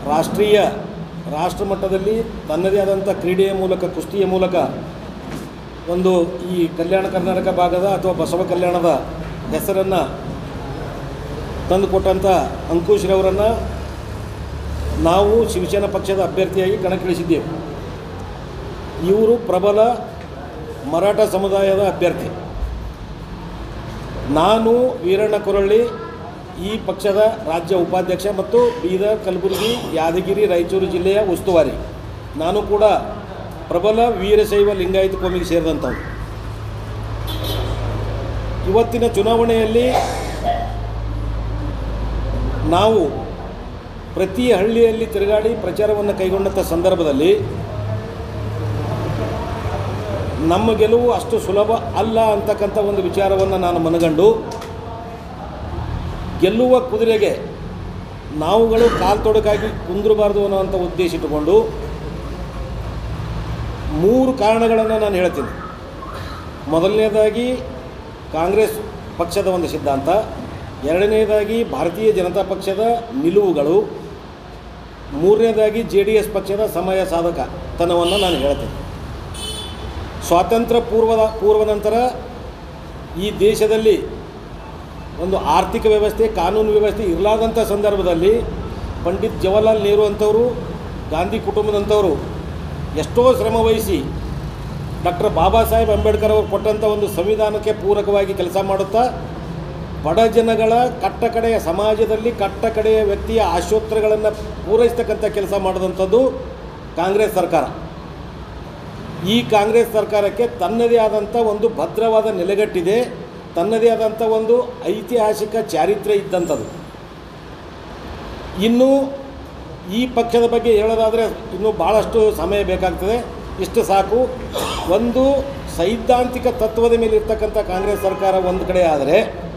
ರಾಷ್ಟ್ರೀಯ ರಾಷ್ಟ್ರ ಮಟ್ಟದಲ್ಲಿ ತನ್ನದೇ ಆದಂಥ ಕ್ರೀಡೆಯ ಮೂಲಕ ಕುಸ್ತಿಯ ಮೂಲಕ ಒಂದು ಈ ಕಲ್ಯಾಣ ಕರ್ನಾಟಕ ಭಾಗದ ಅಥವಾ ಬಸವ ಕಲ್ಯಾಣದ ಹೆಸರನ್ನು ತಂದುಕೊಟ್ಟಂಥ ಅಂಕುಶ್ರವರನ್ನು ನಾವು ಶಿವಸೇನಾ ಪಕ್ಷದ ಅಭ್ಯರ್ಥಿಯಾಗಿ ಕಣಕ್ಕಿಳಿಸಿದ್ದೇವೆ ಇವರು ಪ್ರಬಲ ಮರಾಠ ಸಮುದಾಯದ ಅಭ್ಯರ್ಥಿ ನಾನು ವೀರಣ್ಣ ಕೊರಳ್ಳಿ ಈ ಪಕ್ಷದ ರಾಜ್ಯ ಉಪಾಧ್ಯಕ್ಷ ಮತ್ತು ಬೀದರ್ ಕಲಬುರಗಿ ಯಾದಗಿರಿ ರಾಯಚೂರು ಜಿಲ್ಲೆಯ ಉಸ್ತುವಾರಿ ನಾನು ಕೂಡ ಪ್ರಬಲ ವೀರಶೈವ ಲಿಂಗಾಯತ ಕೋಮಿಗೆ ಸೇರಿದಂಥವ್ರು ಇವತ್ತಿನ ಚುನಾವಣೆಯಲ್ಲಿ ನಾವು ಪ್ರತಿ ಹಳ್ಳಿಯಲ್ಲಿ ತಿರುಗಾಡಿ ಪ್ರಚಾರವನ್ನು ಕೈಗೊಂಡಂಥ ಸಂದರ್ಭದಲ್ಲಿ ನಮ್ಮ ಗೆಲುವು ಅಷ್ಟು ಸುಲಭ ಅಲ್ಲ ಅಂತಕ್ಕಂಥ ಒಂದು ವಿಚಾರವನ್ನು ನಾನು ಮನಗಂಡು ಗೆಲ್ಲುವ ಕುದುರೆಗೆ ನಾವುಗಳು ಕಾಲು ತೊಡಕಾಗಿ ಕುಂದ್ರಬಾರ್ದು ಅನ್ನೋವಂಥ ಉದ್ದೇಶ ಇಟ್ಟುಕೊಂಡು ಮೂರು ಕಾರಣಗಳನ್ನು ನಾನು ಹೇಳ್ತೀನಿ ಮೊದಲನೇದಾಗಿ ಕಾಂಗ್ರೆಸ್ ಪಕ್ಷದ ಒಂದು ಸಿದ್ಧಾಂತ ಎರಡನೇದಾಗಿ ಭಾರತೀಯ ಜನತಾ ಪಕ್ಷದ ನಿಲುವುಗಳು ಮೂರನೇದಾಗಿ ಜೆ ಡಿ ಎಸ್ ಪಕ್ಷದ ಸಮಯ ಸಾಧಕತನವನ್ನು ನಾನು ಹೇಳ್ತೇನೆ ಸ್ವಾತಂತ್ರ್ಯ ಪೂರ್ವದ ಪೂರ್ವ ನಂತರ ಈ ದೇಶದಲ್ಲಿ ಒಂದು ಆರ್ಥಿಕ ವ್ಯವಸ್ಥೆ ಕಾನೂನು ವ್ಯವಸ್ಥೆ ಇರಲಾದಂಥ ಸಂದರ್ಭದಲ್ಲಿ ಪಂಡಿತ್ ಜವಾಹರ್ಲಾಲ್ ನೆಹರು ಅಂಥವರು ಗಾಂಧಿ ಕುಟುಂಬದಂಥವರು ಎಷ್ಟೋ ಶ್ರಮ ವಹಿಸಿ ಡಾಕ್ಟರ್ ಬಾಬಾ ಸಾಹೇಬ್ ಅಂಬೇಡ್ಕರ್ ಅವರು ಕೊಟ್ಟಂಥ ಒಂದು ಸಂವಿಧಾನಕ್ಕೆ ಪೂರಕವಾಗಿ ಕೆಲಸ ಮಾಡುತ್ತಾ ಬಡ ಜನಗಳ ಕಟ್ಟ ಕಡೆಯ ಸಮಾಜದಲ್ಲಿ ಕಟ್ಟ ಕಡೆಯ ವ್ಯಕ್ತಿಯ ಆಶೋತ್ತರಗಳನ್ನು ಪೂರೈಸ್ತಕ್ಕಂಥ ಕೆಲಸ ಮಾಡಿದಂಥದ್ದು ಕಾಂಗ್ರೆಸ್ ಸರ್ಕಾರ ಈ ಕಾಂಗ್ರೆಸ್ ಸರ್ಕಾರಕ್ಕೆ ತನ್ನದೇ ಆದಂಥ ಒಂದು ಭದ್ರವಾದ ನೆಲೆಗಟ್ಟಿದೆ ತನ್ನದೇ ಆದಂಥ ಒಂದು ಐತಿಹಾಸಿಕ ಚಾರಿತ್ರ್ಯ ಇದ್ದಂಥದ್ದು ಇನ್ನು ಈ ಪಕ್ಷದ ಬಗ್ಗೆ ಹೇಳೋದಾದರೆ ಇನ್ನೂ ಭಾಳಷ್ಟು ಸಮಯ ಬೇಕಾಗ್ತದೆ ಇಷ್ಟು ಸಾಕು ಒಂದು ಸೈದ್ಧಾಂತಿಕ ತತ್ವದ ಮೇಲೆ ಇರ್ತಕ್ಕಂಥ ಕಾಂಗ್ರೆಸ್ ಸರ್ಕಾರ ಒಂದು ಕಡೆ ಆದರೆ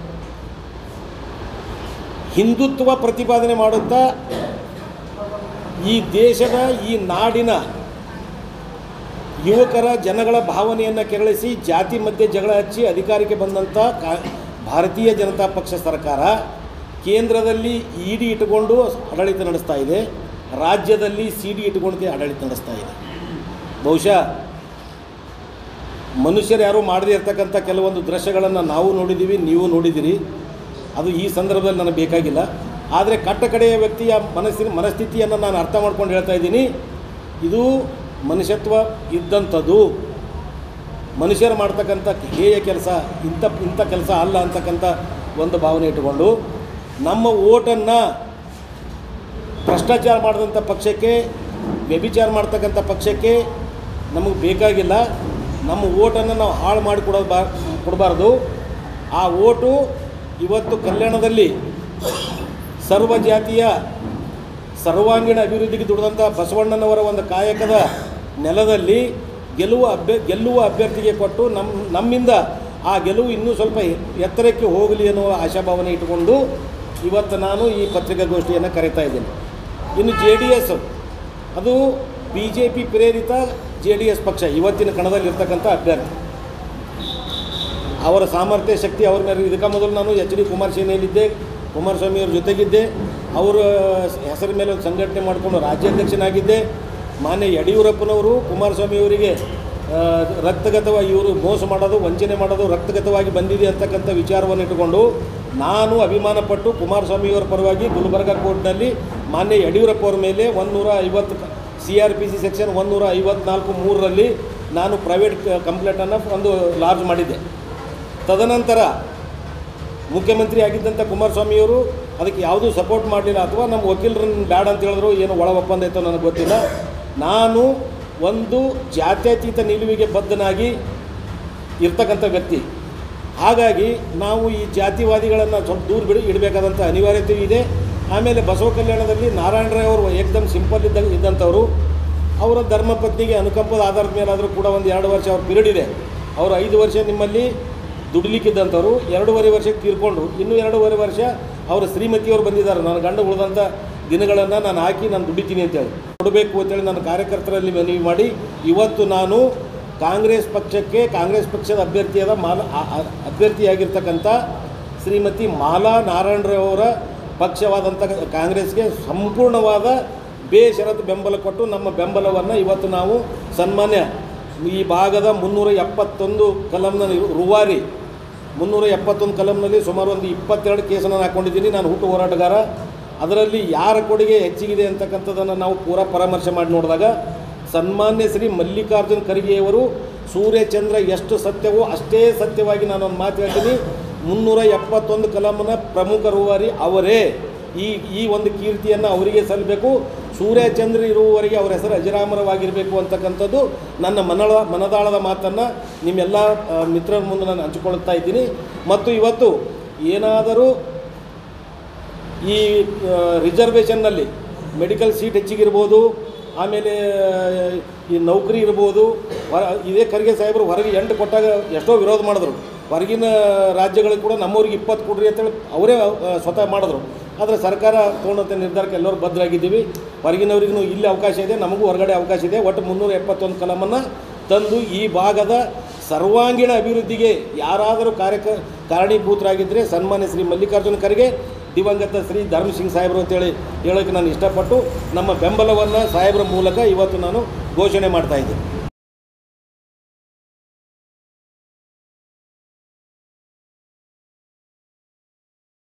ಹಿಂದುತ್ವ ಪ್ರತಿಪಾದನೆ ಮಾಡುತ್ತಾ ಈ ದೇಶದ ಈ ನಾಡಿನ ಯುವಕರ ಜನಗಳ ಭಾವನೆಯನ್ನು ಕೆರಳಿಸಿ ಜಾತಿ ಮಧ್ಯೆ ಜಗಳ ಹಚ್ಚಿ ಅಧಿಕಾರಕ್ಕೆ ಬಂದಂಥ ಕಾ ಭಾರತೀಯ ಜನತಾ ಪಕ್ಷ ಸರ್ಕಾರ ಕೇಂದ್ರದಲ್ಲಿ ಇ ಡಿ ಇಟ್ಟುಕೊಂಡು ಆಡಳಿತ ನಡೆಸ್ತಾ ಇದೆ ರಾಜ್ಯದಲ್ಲಿ ಸಿ ಡಿ ಇಟ್ಟುಕೊಂಡು ಆಡಳಿತ ನಡೆಸ್ತಾ ಇದೆ ಬಹುಶಃ ಮನುಷ್ಯರು ಯಾರೂ ಮಾಡದೇ ಇರತಕ್ಕಂಥ ಕೆಲವೊಂದು ದೃಶ್ಯಗಳನ್ನು ನಾವು ನೋಡಿದ್ದೀವಿ ನೀವು ನೋಡಿದ್ದೀರಿ ಅದು ಈ ಸಂದರ್ಭದಲ್ಲಿ ನನಗೆ ಬೇಕಾಗಿಲ್ಲ ಆದರೆ ಕಟ್ಟ ಕಡೆಯ ವ್ಯಕ್ತಿಯ ಮನಸ್ಸಿನ ಮನಸ್ಥಿತಿಯನ್ನು ನಾನು ಅರ್ಥ ಮಾಡ್ಕೊಂಡು ಹೇಳ್ತಾ ಇದ್ದೀನಿ ಇದು ಮನುಷ್ಯತ್ವ ಇದ್ದಂಥದ್ದು ಮನುಷ್ಯರು ಮಾಡ್ತಕ್ಕಂಥ ಹೇಯ ಕೆಲಸ ಇಂಥ ಇಂಥ ಕೆಲಸ ಅಲ್ಲ ಅಂತಕ್ಕಂಥ ಒಂದು ಭಾವನೆ ಇಟ್ಟುಕೊಂಡು ನಮ್ಮ ಓಟನ್ನು ಭ್ರಷ್ಟಾಚಾರ ಮಾಡಿದಂಥ ಪಕ್ಷಕ್ಕೆ ವ್ಯಭಿಚಾರ ಮಾಡ್ತಕ್ಕಂಥ ಪಕ್ಷಕ್ಕೆ ನಮಗೆ ಬೇಕಾಗಿಲ್ಲ ನಮ್ಮ ಓಟನ್ನು ನಾವು ಹಾಳು ಮಾಡಿ ಕೊಡೋದು ಬಾ ಕೊಡಬಾರ್ದು ಆ ಓಟು ಇವತ್ತು ಕಲ್ಯಾಣದಲ್ಲಿ ಸರ್ವ ಜಾತಿಯ ಸರ್ವಾಂಗೀಣ ಅಭಿವೃದ್ಧಿಗೆ ದುಡಿದಂಥ ಬಸವಣ್ಣನವರ ಒಂದು ಕಾಯಕದ ನೆಲದಲ್ಲಿ ಗೆಲುವ ಅಭ್ಯ ಗೆಲ್ಲುವ ಅಭ್ಯರ್ಥಿಗೆ ಕೊಟ್ಟು ನಮ್ಮ ನಮ್ಮಿಂದ ಆ ಗೆಲುವು ಇನ್ನೂ ಸ್ವಲ್ಪ ಎತ್ತರಕ್ಕೆ ಹೋಗಲಿ ಅನ್ನುವ ಆಶಾಭಾವನೆ ಇಟ್ಟುಕೊಂಡು ಇವತ್ತು ನಾನು ಈ ಪತ್ರಿಕಾಗೋಷ್ಠಿಯನ್ನು ಕರೀತಾ ಇದ್ದೇನೆ ಇನ್ನು ಜೆ ಡಿ ಎಸ್ ಅದು ಬಿ ಜೆ ಪಿ ಪ್ರೇರಿತ ಜೆ ಡಿ ಎಸ್ ಪಕ್ಷ ಇವತ್ತಿನ ಕಣದಲ್ಲಿ ಇರ್ತಕ್ಕಂಥ ಅಭ್ಯರ್ಥಿ ಅವರ ಸಾಮರ್ಥ್ಯ ಶಕ್ತಿ ಅವ್ರ ಮೇಲೆ ಇದಕ್ಕೆ ಮೊದಲು ನಾನು ಎಚ್ ಡಿ ಕುಮಾರಸ್ವಾಮಿಯಲ್ಲಿದ್ದೆ ಕುಮಾರಸ್ವಾಮಿಯವ್ರ ಜೊತೆಗಿದ್ದೆ ಅವರ ಹೆಸರ ಮೇಲೆ ಒಂದು ಸಂಘಟನೆ ಮಾಡಿಕೊಂಡು ರಾಜ್ಯಾಧ್ಯಕ್ಷನಾಗಿದ್ದೆ ಮಾನ್ಯ ಯಡಿಯೂರಪ್ಪನವರು ಕುಮಾರಸ್ವಾಮಿಯವರಿಗೆ ಆ, ರಕ್ತಗತವಾಗಿ ಇವರು ಮೋಸ ಮಾಡೋದು ವಂಚನೆ ಮಾಡೋದು ರಕ್ತಗತವಾಗಿ ಬಂದಿದೆ ಅಂತಕ್ಕಂಥ ವಿಚಾರವನ್ನು ಇಟ್ಟುಕೊಂಡು ನಾನು ಅಭಿಮಾನಪಟ್ಟು ಕುಮಾರಸ್ವಾಮಿಯವರ ಪರವಾಗಿ ಗುಲ್ಬರ್ಗ ಕೋರ್ಟ್ನಲ್ಲಿ ಮಾನ್ಯ ಯಡಿಯೂರಪ್ಪ ಅವರ ಮೇಲೆ ಒಂದುನೂರ ಐವತ್ತು C R P C section ಒಂದುನೂರ ಐವತ್ನಾಲ್ಕು ಮೂರರಲ್ಲಿ ನಾನು ಪ್ರೈವೇಟ್ ಕಂಪ್ಲೇಂಟನ್ನು ಒಂದು ಲಾರ್ಜ್ ಮಾಡಿದ್ದೆ ತದನಂತರ ಮುಖ್ಯಮಂತ್ರಿ ಆಗಿದ್ದಂಥ ಕುಮಾರಸ್ವಾಮಿಯವರು ಅದಕ್ಕೆ ಯಾವುದೂ ಸಪೋರ್ಟ್ ಮಾಡಲಿಲ್ಲ ಅಥವಾ ನಮ್ಮ ವಕೀಲರನ್ನು ಬ್ಯಾಡ ಅಂತ ಹೇಳಿದ್ರು ಏನು ಒಳ ಒಪ್ಪಂದ ಐತೋ ನನಗೆ ಗೊತ್ತಿಲ್ಲ ನಾನು ಒಂದು ಜಾತ್ಯತೀತ ನಿಲುವಿಗೆ ಬದ್ಧನಾಗಿ ಇರ್ತಕ್ಕಂಥ ವ್ಯಕ್ತಿ ಹಾಗಾಗಿ ನಾವು ಈ ಜಾತಿವಾದಿಗಳನ್ನು ಸ್ವಲ್ಪ ದೂರ ಬಿಡಿ ಇಡಬೇಕಾದಂಥ ಅನಿವಾರ್ಯತೆ ಇದೆ ಆಮೇಲೆ ಬಸವ ಕಲ್ಯಾಣದಲ್ಲಿ ನಾರಾಯಣ ರಾಯ್ ಅವರು ಏಕದಮ್ ಸಿಂಪಲ್ ಇದ್ದ ಇದ್ದಂಥವರು ಅವರ ಧರ್ಮಪತ್ನಿಗೆ ಅನುಕಂಪದ ಆಧಾರದ ಮೇಲಾದರೂ ಕೂಡ ಒಂದು ಎರಡು ವರ್ಷ ಅವ್ರ ಪಿರಿಯಡ್ ಇದೆ ಅವರು ಐದು ವರ್ಷ ನಿಮ್ಮಲ್ಲಿ ದುಡಿಲಿಕ್ಕಿದ್ದಂಥವ್ರು ಎರಡೂವರೆ ವರ್ಷಕ್ಕೆ ತೀರ್ಕೊಂಡ್ರು ಇನ್ನೂ ಎರಡೂವರೆ ವರ್ಷ ಅವರ ಶ್ರೀಮತಿಯವರು ಬಂದಿದ್ದಾರೆ ನನ್ನ ಗಂಡ ಉಳಿದಂಥ ದಿನಗಳನ್ನು ನಾನು ಹಾಕಿ ನಾನು ದುಡಿತೀನಿ ಅಂತೇಳಿ ಕೊಡಬೇಕು ಅಂತೇಳಿ ನನ್ನ ಕಾರ್ಯಕರ್ತರಲ್ಲಿ ಮನವಿ ಮಾಡಿ ಇವತ್ತು ನಾನು ಕಾಂಗ್ರೆಸ್ ಪಕ್ಷಕ್ಕೆ ಕಾಂಗ್ರೆಸ್ ಪಕ್ಷದ ಅಭ್ಯರ್ಥಿಯಾದ ಮಾಲಾ ಆ- ಆ- ಅಭ್ಯರ್ಥಿಯಾಗಿರ್ತಕ್ಕಂಥ ಶ್ರೀಮತಿ ಮಾಲಾ ನಾರಾಯಣರಾವ್ ಅವರ ಪಕ್ಷವಾದಂಥ ಕಾಂಗ್ರೆಸ್ಗೆ ಸಂಪೂರ್ಣವಾದ ಬೇಷರತ್ತು ಬೆಂಬಲ ಕೊಟ್ಟು ನಮ್ಮ ಬೆಂಬಲವನ್ನು ಇವತ್ತು ನಾವು ಸನ್ಮಾನ್ಯ ಈ ಭಾಗದ ಮುನ್ನೂರ ಎಪ್ಪತ್ತೊಂದು ಕಲಂನ ರೂವಾರಿ ಮುನ್ನೂರ ಎಪ್ಪತ್ತೊಂದು ಕಲಂನಲ್ಲಿ ಸುಮಾರು ಒಂದು ಇಪ್ಪತ್ತೆರಡು ಕೇಸನ್ನು ಹಾಕ್ಕೊಂಡಿದ್ದೀನಿ ನಾನು ಹುಟ್ಟು ಹೋರಾಟಗಾರ ಅದರಲ್ಲಿ ಯಾರ ಕೊಡುಗೆ ಹೆಚ್ಚಿಗಿದೆ ಅಂತಕ್ಕಂಥದ್ದನ್ನು ನಾವು ಪೂರಾ ಪರಾಮರ್ಶೆ ಮಾಡಿ ನೋಡಿದಾಗ ಸನ್ಮಾನ್ಯ ಶ್ರೀ ಮಲ್ಲಿಕಾರ್ಜುನ್ ಖರ್ಗೆಯವರು ಸೂರ್ಯಚಂದ್ರ ಎಷ್ಟು ಸತ್ಯವೋ ಅಷ್ಟೇ ಸತ್ಯವಾಗಿ ನಾನು ಒಂದು ಮಾತು ಹೇಳ್ತೀನಿ ಮುನ್ನೂರ ಎಪ್ಪತ್ತೊಂದು ಕಲಂನ ಪ್ರಮುಖ ರೂವಾರಿ ಅವರೇ ಈ ಈ ಒಂದು ಕೀರ್ತಿಯನ್ನು ಅವರಿಗೆ ಸಲ್ಲಬೇಕು ಸೂರ್ಯಚಂದ್ರ ಇರುವವರೆಗೆ ಅವರ ಹೆಸರು ಅಜರಾಮರವಾಗಿರಬೇಕು ಅಂತಕ್ಕಂಥದ್ದು ನನ್ನ ಮನಳ ಮನದಾಳದ ಮಾತನ್ನು ನಿಮ್ಮೆಲ್ಲ ಆ, ಮಿತ್ರರ ಮುಂದೆ ನಾನು ಹಂಚಿಕೊಳ್ತಾ ಇದ್ದೀನಿ ಮತ್ತು ಇವತ್ತು ಏನಾದರೂ ಈ ಆ, ರಿಸರ್ವೇಷನ್ನಲ್ಲಿ ಮೆಡಿಕಲ್ ಸೀಟ್ ಹೆಚ್ಚಿಗಿರ್ಬೋದು ಆಮೇಲೆ ಆ, ಈ ನೌಕರಿ ಇರ್ಬೋದು ಹೊರ ಇದೇ ಖರ್ಗೆ ಸಾಹೇಬರು ಹೊರಗೆ ಎಂಟು ಕೊಟ್ಟಾಗ ಎಷ್ಟೋ ವಿರೋಧ ಮಾಡಿದ್ರು ಹೊರಗಿನ ರಾಜ್ಯಗಳಿಗೆ ಕೂಡ ನಮ್ಮವ್ರಿಗೆ ಇಪ್ಪತ್ತು ಕೊಡ್ರಿ ಅಂತೇಳಿ ಅವರೇ ಆ, ಸ್ವತಃ ಮಾಡಿದ್ರು ಆದರೆ ಸರ್ಕಾರ ತೊಗೊಂಡಂಥ ನಿರ್ಧಾರಕ್ಕೆ ಎಲ್ಲರೂ ಬದ್ಧರಾಗಿದ್ದೀವಿ ಹೊರಗಿನವ್ರಿಗೂ ಇಲ್ಲಿ ಅವಕಾಶ ಇದೆ ನಮಗೂ ಹೊರಗಡೆ ಅವಕಾಶ ಇದೆ ಒಟ್ಟು ಮುನ್ನೂರ ಎಪ್ಪತ್ತೊಂದು ಕಲಮನ್ನು ತಂದು ಈ ಭಾಗದ ಸರ್ವಾಂಗೀಣ ಅಭಿವೃದ್ಧಿಗೆ ಯಾರಾದರೂ ಕಾರ್ಯಕ ಕಾರಣೀಭೂತರಾಗಿದ್ದರೆ ಸನ್ಮಾನ್ಯ ಶ್ರೀ ಮಲ್ಲಿಕಾರ್ಜುನ ಖರ್ಗೆ ದಿವಂಗತ ಶ್ರೀ ಧರ್ಮಸಿಂಗ್ ಸಾಹೇಬರು ಅಂತೇಳಿ ಹೇಳೋಕ್ಕೆ ನಾನು ಇಷ್ಟಪಟ್ಟು ನಮ್ಮ ಬೆಂಬಲವನ್ನು ಸಾಹೇಬರ ಮೂಲಕ ಇವತ್ತು ನಾನು ಘೋಷಣೆ ಮಾಡ್ತಾ ಇದ್ದೀನಿ